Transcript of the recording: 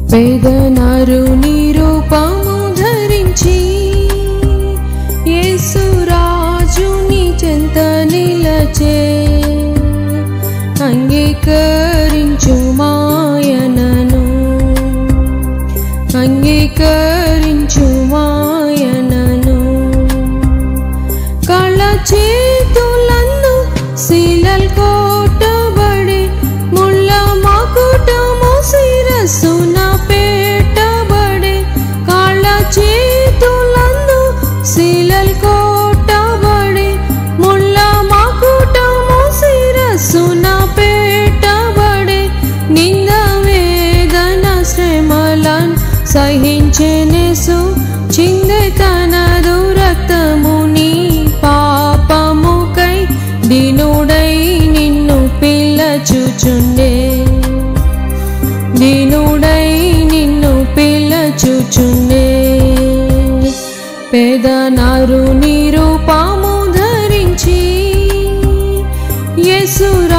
పేదనారు నిరూపము ధరించి యేసురాజుని చెంత నిలచే అంగీకరించు మాయనను అంగీకరించు మాయనను కళ్ళ చేతులందు శీలల్ కోటబడి ముళ్ళ మకుటము శిరస్సున పెట్టబడి కాళ్ళ చేతులందు శీలల్ కోటబడి ముళ్ళ మకుటము శిరస్సున పెట్టబడి నింద వేదన శ్రమలన్ సహించెనెసు చిందే తనదు రక్తముని పాపముకై దీనుడై నిన్ను పిల్లచుచుండే దీనుడై నిన్ను పిల్లచుచుండే పేదనారు నిరూపము ధరించి యేసురా